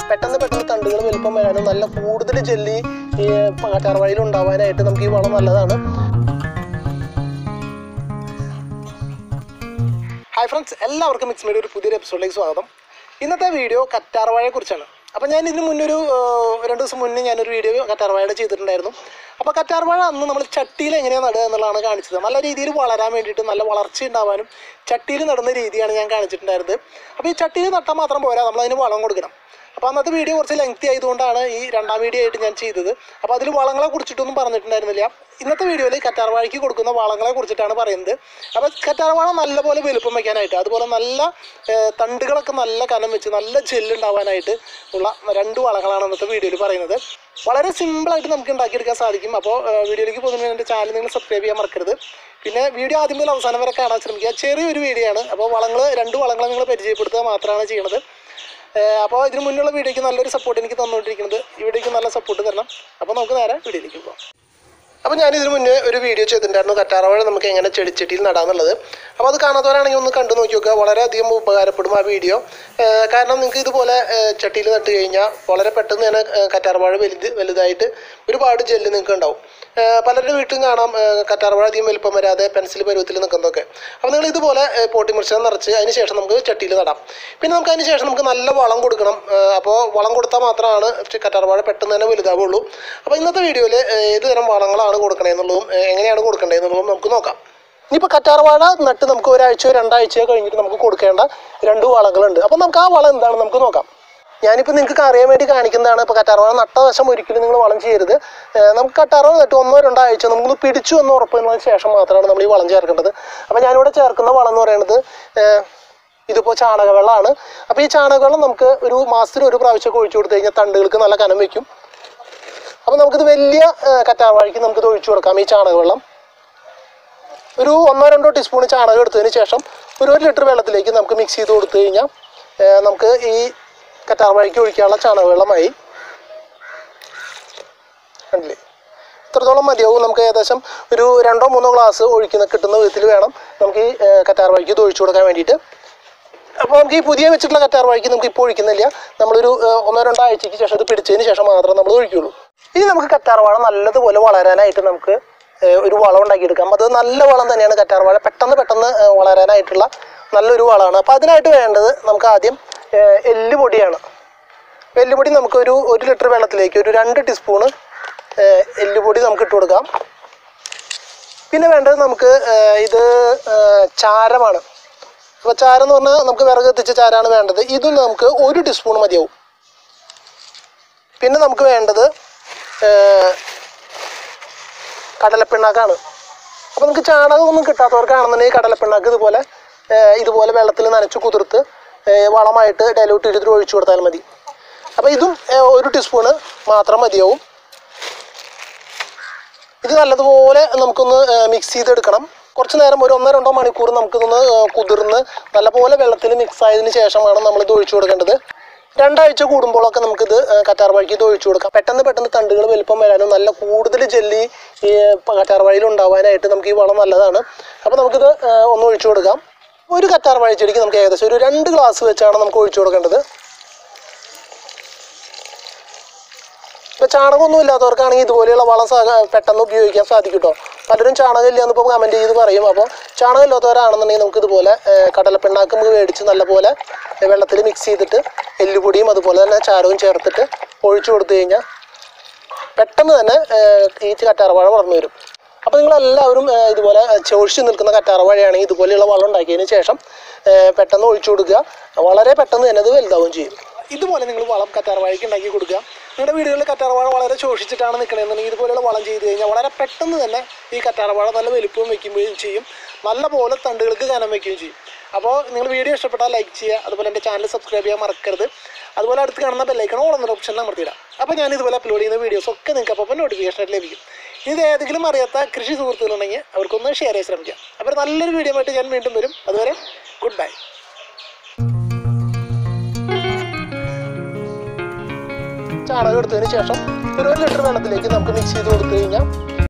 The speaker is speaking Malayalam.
പെട്ടെന്ന് പെട്ടെന്ന് തണ്ടുകൾ വലുപ്പം വരാനും നല്ല കൂടുതൽ ജെല്ലി ഈ കറ്റാർവാഴയിൽ ഉണ്ടാവാനായിട്ട് നമുക്ക് ഈ വളം നല്ലതാണ് ഹായ് ഫ്രണ്ട്സ് എല്ലാവർക്കും മിക്സ് മീഡിയ ഒരു പുതിയൊരു എപ്പിസോഡിലേക്ക് സ്വാഗതം ഇന്നത്തെ വീഡിയോ കറ്റാർവാഴയെ കുറിച്ചാണ് അപ്പോൾ ഞാൻ ഇതിന് മുന്നൊരു ഏഹ്, രണ്ട് ദിവസം മുന്നേ ഞാനൊരു വീഡിയോ കറ്റാർവാഴയുടെ ചെയ്തിട്ടുണ്ടായിരുന്നു അപ്പോൾ കറ്റാർവാഴ അന്ന് നമ്മൾ ചട്ടിയിൽ എങ്ങനെയാണ് നടുക എന്നുള്ളതാണ് കാണിച്ചത് നല്ല രീതിയിൽ വളരാൻ വേണ്ടിയിട്ട് നല്ല വളർച്ച ഉണ്ടാവാനും ചട്ടിയിൽ നടുന്ന രീതിയാണ് ഞാൻ കാണിച്ചിട്ടുണ്ടായിരുന്നത് അപ്പോൾ ഈ ചട്ടിയിൽ നട്ടാൽ മാത്രം പോരാ നമ്മൾ അതിന് വളം കൊടുക്കണം അപ്പോൾ അന്നത്തെ വീഡിയോ കുറച്ച് ലെങ്തി ആയതുകൊണ്ടാണ് ഈ രണ്ടാം വീഡിയോ ആയിട്ട് ഞാൻ ചെയ്തത് അപ്പോൾ അതിൽ വളങ്ങളെ കുറിച്ചിട്ടൊന്നും പറഞ്ഞിട്ടുണ്ടായിരുന്നില്ല ഇന്നത്തെ വീഡിയോയിൽ കറ്റാർവാഴയ്ക്ക് കൊടുക്കുന്ന വളങ്ങളെ കുറിച്ചിട്ടാണ് പറയുന്നത് അപ്പോൾ കറ്റാർവാഴ നല്ലപോലെ വലുപ്പം വയ്ക്കാനായിട്ട് അതുപോലെ നല്ല ഏഹ്, തണ്ടുകളൊക്കെ നല്ല കനം വെച്ച് നല്ല ജെല്ലുണ്ടാവാനായിട്ട് ഉള്ള രണ്ട് വളങ്ങളാണ് ഇന്നത്തെ വീഡിയോയിൽ പറയുന്നത് വളരെ സിമ്പിളായിട്ട് നമുക്ക് ഉണ്ടാക്കിയെടുക്കാൻ സാധിക്കും അപ്പോൾ ഏഹ്, വീഡിയോയിലേക്ക് പോകുന്നതിന് എൻ്റെ ചാനൽ നിങ്ങൾ സബ്സ്ക്രൈബ് ചെയ്യാൻ മറക്കരുത് പിന്നെ വീഡിയോ ആദ്യം മുതൽ അവസാനം വരെ കാണാൻ ശ്രമിക്കുക ചെറിയൊരു വീഡിയോ ആണ് അപ്പോൾ വളങ്ങൾ രണ്ട് വളങ്ങൾ നിങ്ങൾ പരിചയപ്പെടുത്തുക മാത്രമാണ് ചെയ്യുന്നത് അപ്പോൾ ഇതിന് മുന്നുള്ള വീഡിയോയ്ക്ക് നല്ലൊരു സപ്പോർട്ട് എനിക്ക് തന്നുകൊണ്ടിരിക്കുന്നത് ഈ വീഡിയോയ്ക്ക് നല്ല സപ്പോർട്ട് തരണം അപ്പോൾ നമുക്ക് നേരെ വീഡിയോയിലേക്ക് പോകാം അപ്പോൾ ഞാൻ ഇതിന് മുന്നേ ഒരു വീഡിയോ ചെയ്തിട്ടുണ്ടായിരുന്നു കറ്റാറവാഴ നമുക്ക് എങ്ങനെ ചെടിച്ചട്ടിയിൽ നടാന്നുള്ളത് അപ്പോൾ അത് കാണാത്തവരാണെങ്കിൽ ഒന്ന് കണ്ടു നോക്കി നോക്കുക വളരെയധികം ഉപകാരപ്പെടും ആ വീഡിയോ ഏഹ് കാരണം നിങ്ങൾക്ക് ഇതുപോലെ ഏഹ് ചട്ടിയിൽ നട്ട് കഴിഞ്ഞാൽ വളരെ പെട്ടെന്ന് തന്നെ ഏഹ് കറ്റാർവാഴ വലുത് വലുതായിട്ട് ഒരുപാട് ജെല്ല് നിങ്ങൾക്ക് ഉണ്ടാവും ഏഹ് പലരുടെ വീട്ടിലും കാണാം ഏഹ് കറ്റാർവാഴ അധികം വലുപ്പം വരാതെ പെൻസിൽ പരുവത്തിൽ നിൽക്കുന്നതൊക്കെ അപ്പോൾ നിങ്ങൾ ഇതുപോലെ ഏഹ് പോട്ടി മിശ്രം നിറച്ച് അതിന് ശേഷം നമുക്ക് ചട്ടിയിൽ നടാം പിന്നെ നമുക്ക് അതിന് ശേഷം നമുക്ക് നല്ല വളം കൊടുക്കണം ഏഹ് അപ്പോൾ വളം കൊടുത്താൽ മാത്രമാണ് കറ്റാർവാഴ പെട്ടെന്ന് തന്നെ വലുതാവുള്ളൂ അപ്പോൾ ഇന്നത്തെ വീഡിയോയിൽ ഏത് തരം വളങ്ങളാണ് കൊടുക്കണേന്നുള്ളതും ഏഹ് എങ്ങനെയാണ് കൊടുക്കേണ്ടതെന്നുള്ളതും നമുക്ക് നോക്കാം ഇനിയിപ്പോൾ കറ്റാർവാഴ നട്ട് നമുക്ക് ഒരാഴ്ചയോ രണ്ടാഴ്ചയോ കഴിഞ്ഞിട്ട് നമുക്ക് കൊടുക്കേണ്ട രണ്ട് വളങ്ങളുണ്ട് അപ്പോൾ നമുക്ക് ആ വളം എന്താണ് നമുക്ക് നോക്കാം ഞാനിപ്പോൾ നിങ്ങൾക്ക് അറിയാൻ വേണ്ടി കാണിക്കുന്നതാണ് ഇപ്പോൾ കറ്റാർവാഴ നട്ട വശം ഒരിക്കലും നിങ്ങൾ വളം ചെയ്യരുത് ഏഹ് നമുക്ക് കറ്റാർവാഴ നട്ട് ഒന്നോ രണ്ടോ ആഴ്ച നമുക്കൊന്ന് പിടിച്ചു എന്ന് ഉറപ്പുന്നതിന് ശേഷം മാത്രമാണ് നമ്മൾ ഈ വളം ചേർക്കേണ്ടത് അപ്പോൾ ഞാനിവിടെ ചേർക്കുന്ന വളം എന്ന് പറയുന്നത് ഏഹ് ഇതിപ്പോൾ ചാണകവെള്ളമാണ് അപ്പോൾ ഈ ചാണകവെള്ളം നമുക്ക് ഒരു മാസത്തിൽ ഒരു പ്രാവശ്യമൊക്കെ ഒഴിച്ചു കൊടുത്തു കഴിഞ്ഞാൽ തണ്ടുകൾക്ക് നല്ല കനം വയ്ക്കും അപ്പോൾ നമുക്കിത് വലിയ ഏഹ് കറ്റാർവാഴയ്ക്ക് നമുക്കിത് ഒഴിച്ചു കൊടുക്കാം ഈ ചാണകവെള്ളം ഒരു ഒന്നോ രണ്ടോ ടീസ്പൂൺ ചാണകം എടുത്തതിന് ശേഷം ഒരു ഒരു ലിറ്റർ വെള്ളത്തിലേക്ക് നമുക്ക് മിക്സ് ചെയ്ത് കൊടുത്തു കഴിഞ്ഞാൽ ഏഹ് നമുക്ക് ഈ കറ്റാർവാഴയ്ക്ക് ഒഴിക്കാനുള്ള ചാണകവെള്ളമായി കണ്ടില്ലേ ഇത്രത്തോളം മതിയാവും നമുക്ക് ഏകദേശം ഒരു രണ്ടോ മൂന്നോ ഗ്ലാസ് ഒഴിക്കുന്ന കിട്ടുന്ന വിധത്തിൽ വേണം നമുക്ക് ഈ ഏഹ് കറ്റാർവാഴയ്ക്ക് ഇത് ഒഴിച്ചു കൊടുക്കാൻ വേണ്ടിയിട്ട് അപ്പോൾ നമുക്ക് ഈ പുതിയ വെച്ചിട്ടുള്ള കറ്റാർവാഴയ്ക്ക് നമുക്ക് ഇപ്പോൾ ഒഴിക്കുന്നില്ല നമ്മളൊരു ഏഹ്, ഒന്നോ രണ്ടോ ആഴ്ചയ്ക്ക് ശേഷം ഇത് പിടിച്ചതിന് ശേഷം മാത്രം നമ്മൾ ഒഴിക്കുള്ളൂ ഇനി നമുക്ക് കറ്റാർവാഴ നല്ലതുപോലെ വളരാനായിട്ട് നമുക്ക് ഏഹ്, ഒരു വളം ഉണ്ടാക്കിയെടുക്കാം അത് നല്ല വളം തന്നെയാണ് കറ്റാർവാഴ പെട്ടെന്ന് പെട്ടെന്ന് ഏഹ്, വളരാനായിട്ടുള്ള നല്ലൊരു വളമാണ് അപ്പോൾ അതിനായിട്ട് വേണ്ടത് നമുക്ക് ആദ്യം ഏഹ്, എല്ലുപൊടിയാണ് എല്ലുപൊടി നമുക്കൊരു ഒരു ലിറ്റർ വെള്ളത്തിലേക്ക് ഒരു രണ്ട് ടീസ്പൂണ് ഏഹ്, എല്ലുപൊടി നമുക്ക് ഇട്ട് കൊടുക്കാം പിന്നെ വേണ്ടത് നമുക്ക് ഏഹ്, ഇത് ഏഹ്, ചാരമാണ് അപ്പോൾ ചാരം എന്ന് പറഞ്ഞാൽ നമുക്ക് വിറക് എത്തിച്ച ചാരാണ് വേണ്ടത് ഇതും നമുക്ക് ഒരു ടീസ്പൂൺ മതിയാവും പിന്നെ നമുക്ക് വേണ്ടത് ഏഹ്, കടലപ്പിണ്ണാക്കാണ് അപ്പോൾ നമുക്ക് ചാണകമൊന്നും കിട്ടാത്തവർക്കാണെന്നുണ്ടെങ്കിൽ കടലപ്പിണ്ണാക്ക് ഇതുപോലെ ഏഹ്, ഇതുപോലെ വെള്ളത്തിൽ നനച്ച് കുതിർത്ത് ഏഹ്, വളമായിട്ട് ഡൈലൂട്ട് ചെയ്തിട്ട് ഒഴിച്ചു കൊടുത്താൽ മതി അപ്പോൾ ഇതും ഏഹ്, ഒരു ടീസ്പൂണ് മാത്രം മതിയാവും ഇത് നല്ലതുപോലെ നമുക്കൊന്ന് മിക്സ് ചെയ്തെടുക്കണം കുറച്ച് നേരം ഒരു ഒന്നോ രണ്ടോ മണിക്കൂർ നമുക്കിതൊന്ന് ഏഹ്, കുതിർന്ന് നല്ലപോലെ വെള്ളത്തിൽ മിക്സ് ആയതിനു ശേഷമാണ് നമ്മളിത് ഒഴിച്ചു കൊടുക്കേണ്ടത് രണ്ടാഴ്ച കൂടുമ്പോഴൊക്കെ നമുക്കിത് ഏഹ്, കറ്റാർവാഴയ്ക്ക് ഇത് ഒഴിച്ചു കൊടുക്കാം പെട്ടെന്ന് പെട്ടെന്ന് തണ്ടുകൾ വലുപ്പം വരാനും നല്ല കൂടുതൽ ജെല്ലി ഈ കറ്റാർവാഴയിൽ ഉണ്ടാവാനായിട്ട് നമുക്ക് ഈ വളം നല്ലതാണ് അപ്പോൾ നമുക്കിത് ഏഹ്, ഒന്ന് ഒഴിച്ചു കൊടുക്കാം ഒരു കറ്റാർവാഴ ചെടിക്ക് നമുക്ക് ഏകദേശം ഒരു രണ്ട് ഗ്ലാസ് വെച്ചാണ് നമുക്ക് ഒഴിച്ചു കൊടുക്കേണ്ടത് ഇപ്പോൾ ചാണകമൊന്നും ഇല്ലാത്തവർക്കാണെങ്കിൽ ഇതുപോലെയുള്ള വളം സാ- പെട്ടെന്ന് ഉപയോഗിക്കാൻ സാധിക്കും കേട്ടോ പലരും ചാണകം ഇല്ലാന്ന് ഇപ്പോൾ കമൻറ്റ് ചെയ്ത് പറയും അപ്പോൾ ചാണകം ഇല്ലാത്തവരാണെന്നുണ്ടെങ്കിൽ നമുക്ക് ഇതുപോലെ ഏഹ്, കടലപ്പിണ്ണാക്ക് നമുക്ക് മേടിച്ച് നല്ലപോലെ വെള്ളത്തിൽ മിക്സ് ചെയ്തിട്ട് എല്ലുപൊടിയും അതുപോലെ തന്നെ ചാരവും ചേർത്തിട്ട് ഒഴിച്ചു കൊടുത്തു കഴിഞ്ഞാൽ പെട്ടെന്ന് തന്നെ ഏഹ്, ഈ കറ്റാർവാഴ വളർന്നു വരും അപ്പോൾ നിങ്ങളെല്ലാവരും ഏഹ്, ഇതുപോലെ ചോഴിച്ച് നിൽക്കുന്ന കറ്റാർവാഴയാണെങ്കിൽ ഇതുപോലെയുള്ള വളം ഉണ്ടാക്കിയതിന് ശേഷം ഏഹ്, പെട്ടെന്ന് ഒഴിച്ചു കൊടുക്കുക വളരെ പെട്ടെന്ന് തന്നെ അത് വലുതാവുകയും ചെയ്യും ഇതുപോലെ നിങ്ങൾ വളം കറ്റാർവാഴയ്ക്ക് ഉണ്ടാക്കി കൊടുക്കുക നിങ്ങളുടെ വീടുകളിൽ കറ്റാർവാഴ വളരെ ശോഷിച്ചിട്ടാണ് നിൽക്കണമെന്നുണ്ടെങ്കിൽ ഇതുപോലെയുള്ള വളം ചെയ്ത് കഴിഞ്ഞാൽ വളരെ പെട്ടെന്ന് തന്നെ ഈ കറ്റാർവാഴ നല്ല വലുപ്പവും വയ്ക്കുകയും ചെയ്യും നല്ല പോലെ തണ്ടുകൾക്ക് കനം വയ്ക്കുകയും ചെയ്യും അപ്പോൾ നിങ്ങൾ വീഡിയോ ഇഷ്ടപ്പെട്ടാൽ ലൈക്ക് ചെയ്യുക അതുപോലെ എൻ്റെ ചാനൽ സബ്സ്ക്രൈബ് ചെയ്യാൻ മറക്കരുത് അതുപോലെ അടുത്ത് കാണുന്ന ബെല്ലൈക്കൺ ഓൾ എന്നൊരു ഓപ്ഷൻ അമർത്തിയിടാം അപ്പോൾ ഞാൻ ഇതുപോലെ അപ്ലോഡ് ചെയ്യുന്ന വീഡിയോസ് ഒക്കെ നിങ്ങൾക്ക് അപ്പോൾ നോട്ടിഫിക്കേഷൻ ആയിട്ട് ലഭിക്കും ഇത് ഏതെങ്കിലും അറിയാത്ത കൃഷി സുഹൃത്തുക്കളുണ്ടെങ്കിൽ അവർക്കൊന്ന് ഷെയർ ചെയ്യാൻ ശ്രമിക്കാം അപ്പോൾ നല്ലൊരു വീഡിയോ ആയിട്ട് ഞാൻ വീണ്ടും വരും അതുവരെ ഗുഡ് ബൈ ചാണകം എടുത്തതിന് ശേഷം ഒരു ഒരു ലിറ്റർ വെള്ളത്തിലേക്ക് നമുക്ക് മിക്സ് ചെയ്ത് കൊടുത്തു കഴിഞ്ഞാൽ